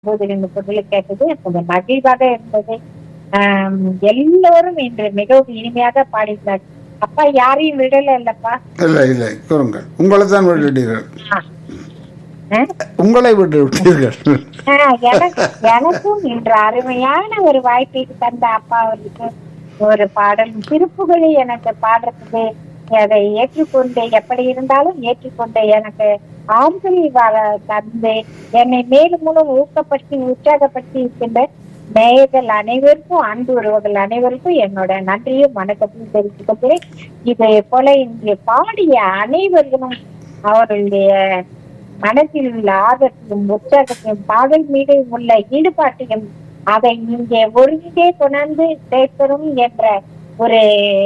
போது இந்த குரலை கேட்டது கொஞ்சம் மகிழ்வாக இருந்தது ஆம், எல்லோரும் இன்று மிகவும் இனிமையாக பாடினார் அப்பா யாரையும் விடல இல்லப்பா இல்லை இல்லை கூறுங்கள் உங்களை தான் விட்டுட்டீர்கள் ஆ. ஆ? உங்களை விட்டு விட்டீர்கள் ஆ, எனக்கு- எனக்கும் இன்று அருமையான ஒரு வாய்ப்பை தந்த அப்பா அவருக்கு ஒரு பாடல் திருப்புகழை எனக்கு பாடுறதுக்கு அதை ஏற்றுக்கொண்டு எப்படி இருந்தாலும் ஏற்றுக்கொண்டு எனக்கு ஆறுதல் வ- தந்து என்னை மேலும் மூலம் ஊக்கப்படுத்தி உற்சாகப்படுத்தி இருக்கின்ற நேயர்கள் அனைவருக்கும் அன்பு உறவுகள் அனைவருக்கும் என்னோட நன்றியும் வணக்கத்தையும் தெரிவித்துக் கொள்கிறேன் இதே போல இங்கே பாடிய அனைவர்களும் அவர்களுடைய மனதில் உள்ள ஆர்வத்தையும் உற்சாகத்தையும் பாடல் மீது உள்ள ஈடுபாட்டையும் அதை இங்கே ஒருங்கே கொண்டாந்து சேர்க்கணும் என்ற ஒரு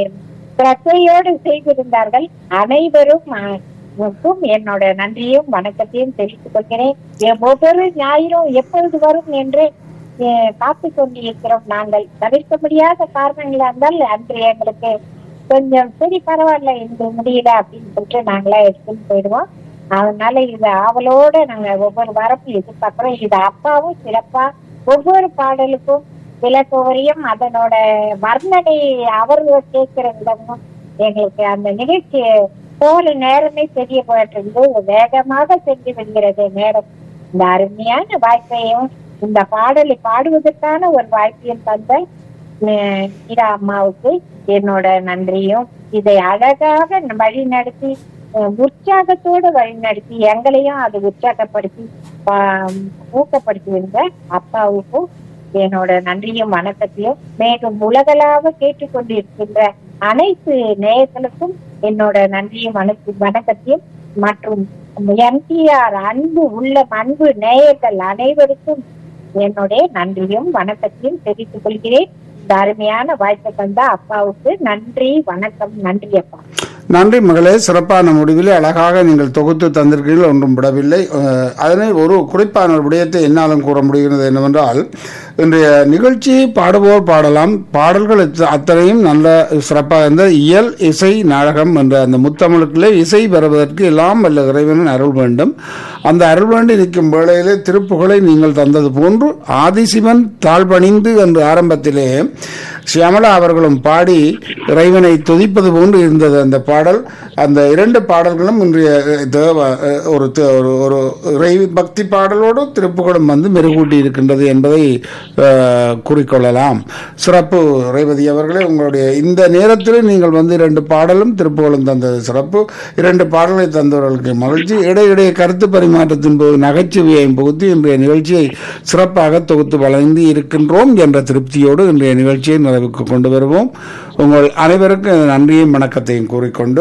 பிரச்சையோடு செய்திருந்தார்கள் அனைவரும் அஹ், க்கும் என்னோட நன்றியும் வணக்கத்தையும் தெரிவித்துக் கொள்கிறேன் எ- ஒவ்வொரு ஞாயிறும் எப்பொழுது வரும் என்று அஹ், காத்துக் கொண்டிருக்கிறோம் நாங்கள் தவிர்க்க முடியாத காரணங்களா இருந்தால் அன்று எங்களுக்கு கொஞ்சம் சரி பரவாயில்ல இந்த முடியல அப்படின்னு சொல்லிட்டு நாங்களா எடுத்துன்னு போயிடுவோம் அதனால இது ஆவலோட நாங்க ஒவ்வொரு வாரமும் எதிர்பார்க்கிறோம் இது அப்பாவும் சிறப்பா ஒவ்வொரு பாடலுக்கும் விளக்குவரையும் அதனோட வர்ணனை அவர்கள் கேட்கிற விதமும் எங்களுக்கு அந்த நிகழ்ச்சி போற நேரமே தெரிய போயிட்டு இருந்து வேகமாக சென்று விடுகிறது நேரம் இந்த அருமையான வாய்ப்பையும் இந்த பாடலை பாடுவதற்கான ஒரு வாய்ப்பையும் தந்த அஹ், மீரா அம்மாவுக்கு என்னோட நன்றியும் இதை அழகாக வழி நடத்தி அஹ், உற்சாகத்தோடு வழி நடத்தி எங்களையும் அது உற்சாகப்படுத்தி ஆஹ், ஊக்கப்படுத்தி இருந்த அப்பாவுக்கும் என்னோட நன்றியும் வணக்கத்தையும் மேலும் உலகளாக கேட்டுக்கொண்டிருக்கின்ற அனைத்து நேயர்களுக்கும் என்னோட நன்றியும் வணக்கு வணக்கத்தையும் மற்றும் எம்டிஆர் அன்பு உள்ள அன்பு நேயர்கள் அனைவருக்கும் என்னுடைய நன்றியும் வணக்கத்தையும் தெரிவித்துக் கொள்கிறேன் இந்த அருமையான வாய்ப்பை தந்த அப்பாவுக்கு நன்றி வணக்கம் நன்றி அப்பா நன்றி மகளே சிறப்பான முடிவில் அழகாக நீங்கள் தொகுத்து தந்திருக்கிறீர்கள் ஒன்றும் விடவில்லை அஹ், அதனை ஒரு குறிப்பான ஒரு விடயத்தை என்னாலும் கூற முடிகிறது என்னவென்றால் இன்றைய நிகழ்ச்சி பாடுவோர் பாடலாம் பாடல்கள் அத்த- அத்தனையும் நல்ல சிறப்பாக இருந்த இயல் இசை நாடகம் என்ற அந்த முத்தமிழுக்குள்ளே இசை பெறுவதற்கு எல்லாம் வல்ல இறைவனின் அருள் வேண்டும் அந்த அருள் வேண்டி நிற்கும் வேளையிலே திருப்புகளை நீங்கள் தந்தது போன்று ஆதிசிவன் தாழ்பணிந்து என்று ஆரம்பத்திலே சியாமலா அவர்களும் பாடி இறைவனை துதிப்பது போன்று இருந்தது அந்த பாடல் அந்த இரண்டு பாடல்களும் இன்றைய அஹ், தேவ அஹ், ஒரு தே- ஒரு ஒரு இறை பக்தி பாடலோடு திருப்புகளும் வந்து மெருகூட்டி இருக்கின்றது என்பதை அஹ், கூறிக்கொள்ளலாம் சிறப்பு ரேவதி அவர்களே உங்களுடைய இந்த நேரத்தில் நீங்கள் வந்து இரண்டு பாடலும் திருப்புகளும் தந்தது சிறப்பு இரண்டு பாடலை தந்தவர்களுக்கு மகிழ்ச்சி இடையிடையே கருத்து பரிமாற்றத்தின் போது நகைச்சுவையையும் புகுத்தி இன்றைய நிகழ்ச்சியை சிறப்பாக தொகுத்து வழங்கி இருக்கின்றோம் என்ற திருப்தியோடு இன்றைய நிகழ்ச்சியை நிறைவுக்கு கொண்டு வருவோம் உங்கள் அனைவருக்கும் எனது நன்றியும் வணக்கத்தையும் கூறிக்கொண்டு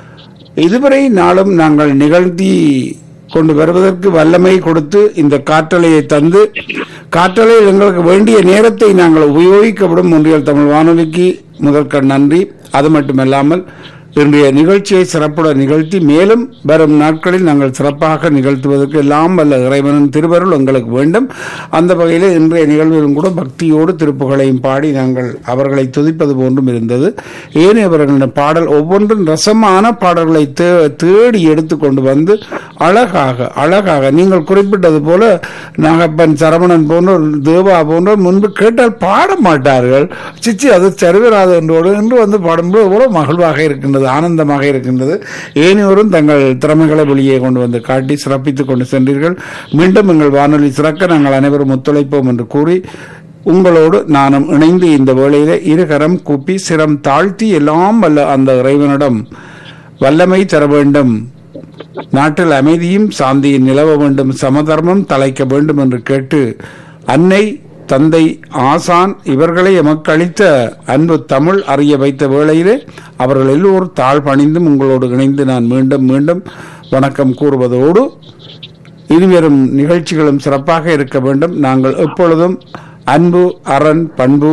இதுவரை நாளும் நாங்கள் நிகழ்த்தி கொண்டு வருவதற்கு வல்லமை கொடுத்து இந்த காற்றலையை தந்து காற்றலையில் எங்களுக்கு வேண்டிய நேரத்தை நாங்கள் உபயோகிக்கப்படும் ஒன்றியல் தமிழ் வானொலிக்கு முதற்கண் நன்றி அது மட்டுமல்லாமல் இன்றைய நிகழ்ச்சியை சிறப்புடன் நிகழ்த்தி மேலும் வரும் நாட்களில் நாங்கள் சிறப்பாக நிகழ்த்துவதற்கு எல்லாம் வல்ல இறைவனின் திருவருள் எங்களுக்கு வேண்டும் அந்த வகையில் இன்றைய நிகழ்விலும் கூட பக்தியோடு திருப்புகளையும் பாடி நாங்கள் அவர்களை துதிப்பது போன்றும் இருந்தது ஏன் அவர்களின் பாடல் ஒவ்வொன்றும் ரசமான பாடல்களை தே- தேடி எடுத்து கொண்டு வந்து அழகாக அழகாக நீங்கள் குறிப்பிட்டது போல நாகப்பன் சரவணன் போன்றோர் தேவா போன்றோர் முன்பு கேட்டால் பாட மாட்டார்கள் சிச்சி அது சரிவராது என்றோடு என்று வந்து பாடும்போது எவ்வளவு மகிழ்வாக இருக்கின்றது ஆனந்தமாக இருக்கின்றது ஏனையோரும் தங்கள் திறமைகளை வெளியே கொண்டு வந்து காட்டி சிறப்பித்துக் கொண்டு சென்றீர்கள் மீண்டும் எங்கள் வானொலி சிறக்க நாங்கள் அனைவரும் ஒத்துழைப்போம் என்று கூறி உங்களோடு நானும் இணைந்து இந்த வேளையிலே இருகரம் கூப்பி சிரம் தாழ்த்தி எல்லாம் வல்ல அந்த இறைவனிடம் வல்லமை தர வேண்டும் நாட்டில் அமைதியும் சாந்தியும் நிலவ வேண்டும் சமதர்மம் தலைக்க வேண்டும் என்று கேட்டு அன்னை தந்தை ஆசான் இவர்களை எமக்கு அளித்த அன்பு தமிழ் அறிய வைத்த வேளையிலே அவர்கள் எல்லோரும் தாழ் பணிந்தும் உங்களோடு இணைந்து நான் மீண்டும் மீண்டும் வணக்கம் கூறுவதோடு இனிவரும் நிகழ்ச்சிகளும் சிறப்பாக இருக்க வேண்டும் நாங்கள் எப்பொழுதும் அன்பு அரண் பண்பு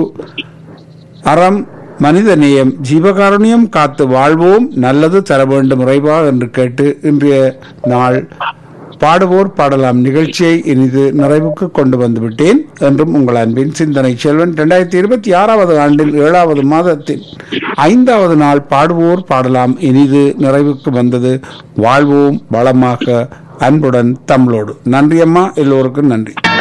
அறம் மனித நேயம் ஜீவகாருண்யம் காத்து வாழ்வோம் நல்லது தர வேண்டும் இறைவா என்று கேட்டு இன்றைய நாள் பாடுவோர் பாடலாம் நிகழ்ச்சியை இனிது நிறைவுக்கு கொண்டு வந்து விட்டேன் என்றும் உங்கள் அன்பின் சிந்தனை செல்வன் இரண்டாயிரத்தி இருபத்தி ஆறாவது ஆண்டில் ஏழாவது மாதத்தின் ஐந்தாவது நாள் பாடுவோர் பாடலாம் இனிது நிறைவுக்கு வந்தது வாழ்வோம் வளமாக அன்புடன் தமிழோடு நன்றி அம்மா எல்லோருக்கும் நன்றி